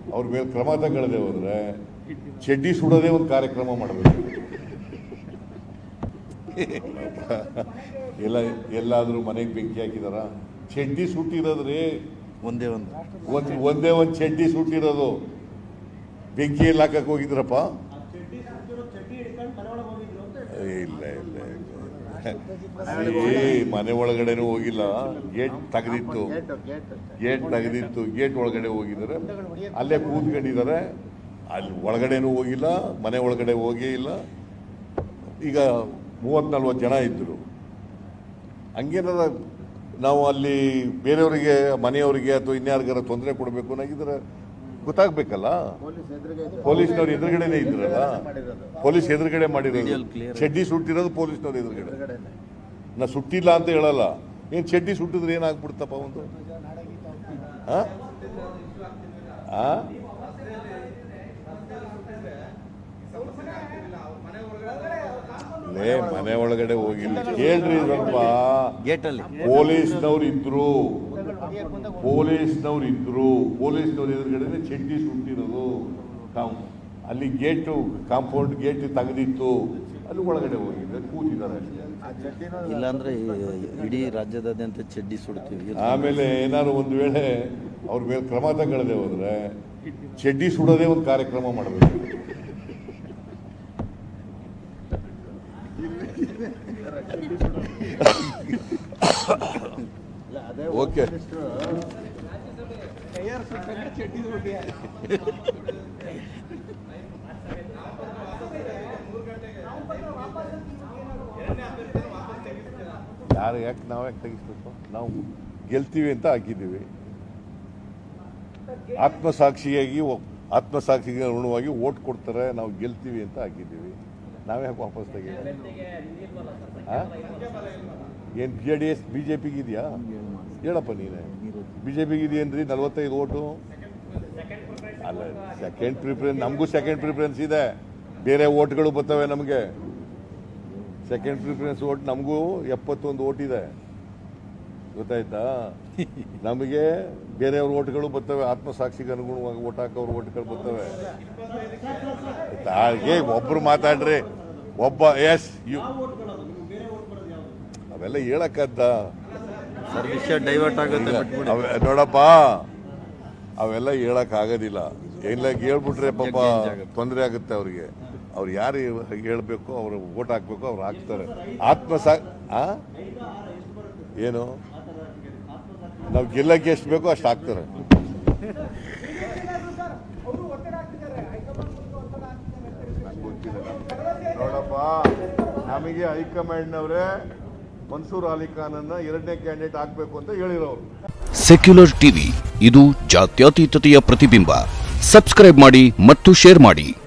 ಅವ್ರ ಮೇಲೆ ಕ್ರಮ ತಗೊಳ್ಳದೆ ಹೋದ್ರೆ ಚಡ್ಡಿ ಸುಡೋದೇ ಒಂದು ಕಾರ್ಯಕ್ರಮ ಮಾಡಬೇಕು ಎಲ್ಲ ಎಲ್ಲಾದ್ರೂ ಮನೆಗೆ ಬೆಂಕಿ ಹಾಕಿದಾರ ಚಡ್ಡಿ ಸುಟ್ಟಿರೋದ್ರಿ ಒಂದೇ ಒಂದು ಒಂದ್ ಒಂದೇ ಒಂದು ಚಡ್ಡಿ ಸುಟ್ಟಿರೋದು ಬೆಂಕಿ ಎಲ್ಲ ಹಾಕಕ್ ಹೋಗಿದ್ರಪ್ಪ ಇಲ್ಲ ಇಲ್ಲ ಇಲ್ಲ ಈ ಮನೆ ಒಳಗಡೆನೂ ಹೋಗಿಲ್ಲ ಗೇಟ್ ತೆಗೆದಿತ್ತು ಗೇಟ್ ತೆಗೆದಿತ್ತು ಗೇಟ್ ಒಳಗಡೆ ಹೋಗಿದ್ದಾರೆ ಅಲ್ಲೇ ಕೂತ್ಕೊಂಡಿದ್ದಾರೆ ಅಲ್ಲಿ ಒಳಗಡೆನೂ ಹೋಗಿಲ್ಲ ಮನೆ ಒಳಗಡೆ ಹೋಗೇ ಇಲ್ಲ ಈಗ ಮೂವತ್ ನಲ್ವತ್ತು ಜನ ಇದ್ದರು ಹಂಗೇನಾರ ನಾವು ಅಲ್ಲಿ ಬೇರೆಯವರಿಗೆ ಮನೆಯವರಿಗೆ ಅಥವಾ ಇನ್ಯಾರಿಗಾರ ತೊಂದರೆ ಕೊಡಬೇಕು ಅನ್ನೋಗಿದ್ರೆ ಗೊತ್ತಾಗ್ಬೇಕಲ್ಲ ಪೊಲೀಸ್ನವ್ರು ಎದುರುಗಡೆನೆ ಇದ್ರಲ್ಲ ಪೊಲೀಸ್ ಎದುರುಗಡೆ ಮಾಡಿರೋದು Video clear. ಚಡ್ಡಿ ಸುಟ್ಟಿರೋದು ಪೊಲೀಸ್ನವ್ರು ಎದುರುಗಡೆ ನಾ ಸುಟ್ಟಿಲ್ಲ ಅಂತ ಹೇಳಲ್ಲ ಏನ್ ಚಡ್ಡಿ ಸುಟ್ಟಿದ್ರೆ ಏನಾಗ್ಬಿಡ್ತಪ್ಪ ಒಂದು ಆ? ಆ? ಲೇ ಮನೆ ಒಳಗಡೆ ಹೋಗಿಲ್ಲ ಕೇಳ್ರಿ ಸ್ವಲ್ಪ ಗೇಟಲ್ಲಿ ಪೊಲೀಸ್ನವ್ರು ಇದ್ರು ಪೊಲೀಸ್ನವ್ರು ಇದ್ರು ಪೊಲೀಸ್ನವ್ರ ಎದುರುಗಡೆ ಚಡ್ಡಿ ಸುಟ್ಟಿರೋದು ಕಾಂ ಅಲ್ಲಿ ಗೇಟು ಕಾಂಪೌಂಡ್ ಗೇಟ್ ತೆಗೆದಿತ್ತು ಅಲ್ಲಿ ಒಳಗಡೆ ಹೋಗಿದ್ದಾರೆ ಕೂತಿದ್ದಾರೆ ಅಷ್ಟೇ. ಇಲ್ಲಾಂದ್ರೆ ಈ- ಇಡೀ ರಾಜ್ಯದಾದ್ಯಂತ ಚಡ್ಡಿ ಸುಡ್ತೀವಿ ಆಮೇಲೆ ಏನಾದ್ರು ಒಂದು ವೇಳೆ ಅವ್ರ ಮೇಲೆ ಕ್ರಮ ತಗೊಳ್ಳದೆ ಹೋದ್ರೆ ಚಡ್ಡಿ ಸುಡೋದೇ ಒಂದು ಕಾರ್ಯಕ್ರಮ ಮಾಡಬೇಕು ಓಕೆ ಯಾರು ಯಾಕೆ ನಾವು ಯಾಕೆ ತೆಗಿಸ್ಬೇಕು ನಾವು ಗೆಲ್ತೀವಿ ಅಂತ ಹಾಕಿದ್ದೀವಿ ಆತ್ಮಸಾಕ್ಷಿಯಾಗಿ ಒ- ಆತ್ಮಸಾಕ್ಷಿಗೆ ಅನುಗುಣವಾಗಿ ಓಟ್ ಕೊಡ್ತಾರೆ ನಾವು ಗೆಲ್ತೀವಿ ಅಂತ ಹಾಕಿದ್ದೀವಿ ನಾವ್ ಯಾಕೆ ವಾಪಸ್ ತೆಗಿ ಏನು J D S B J ಪಿಗೆ ಇದೆಯಾ ಹೇಳಪ್ಪ ನೀನೆ ಬಿ ಜೆ ಪಿಗೆ ಇದೆಯೇನ್ರಿ ನಲ್ವತ್ತೈದು ಓಟು ಅಲ್ಲ ಸೆಕೆಂಡ್ ಪ್ರಿಫರೆನ್ಸ್ ನಮಗೂ ಸೆಕೆಂಡ್ ಪ್ರಿಫರೆನ್ಸ್ ಇದೆ ಬೇರೆ ಓಟ್ಗಳು ಬರ್ತವೆ ನಮಗೆ ಸೆಕೆಂಡ್ ಪ್ರಿಫರೆನ್ಸ್ ಓಟ್ ನಮಗೂ ಎಪ್ಪತ್ತೊಂದು ಓಟ್ ಇದೆ ಗೊತ್ತಾಯ್ತಾ ನಮಗೆ ಬೇರೆಯವ್ರ ಓಟ್ಗಳು ಬರ್ತವೆ ಆತ್ಮಸಾಕ್ಷಿಗೆ ಅನುಗುಣವಾಗಿ ಓಟ್ ಹಾಕೋರು ಓಟ್ಗಳು ಬರ್ತವೆ ಆಯ್ತಾ? ಏ ಒಬ್ರು ಮಾತಾಡ್ರಿ ಒಬ್ಬ ಎಸ್ ಯು ಅವೆಲ್ಲ ಹೇಳಕ್ಕದ್ದ ಸರ್ ವಿಷಯ ಡೈವರ್ಟ್ ಆಗುತ್ತೆ ಈಗ ಬಿಟ್ಬಿಡಿ ಅವೆ- ನೋಡಪ್ಪ ಅವೆಲ್ಲ ಹೇಳಕ್ ಆಗೋದಿಲ್ಲ ಎಲ್ಲ ಹೇಳ್ಬಿಟ್ರೆ ಪಾಪ ತೊಂದರೆ ಆಗುತ್ತೆ ಅವ್ರಿಗೆ ಅವ್ರು ಯಾರು ಹೇಳ್ಬೇಕು ಅವ್ರು ಓಟ್ ಹಾಕ್ಬೇಕು ಅವ್ರು ಹಾಕ್ತಾರೆ ಆತ್ಮಸಾ ಆ ಏನು ನಾವು ಗೆಲ್ಲಕ್ಕೆ ಎಷ್ಟು ಬೇಕೋ ಅಷ್ಟು ಹಾಕ್ತಾರೆ ನೋಡಪ್ಪ ನಮಗೆ ಹೈಕಮಾಂಡ್ನವರೇ ಮನ್ಸೂರ್ ಅಲಿ ಖಾನನ್ನ ಎರಡನೇ ಕ್ಯಾಂಡಿಡೇಟ್ ಹಾಕ್ಬೇಕು ಅಂತ ಹೇಳಿರೋರು ಸೆಕ್ಯುಲರ್ ಟಿವಿ ಇದು ಜಾತ್ಯತೀತತೆಯ ಪ್ರತಿಬಿಂಬ ಸಬ್ಸ್ಕ್ರೈಬ್ ಮಾಡಿ ಮತ್ತು ಶೇರ್ ಮಾಡಿ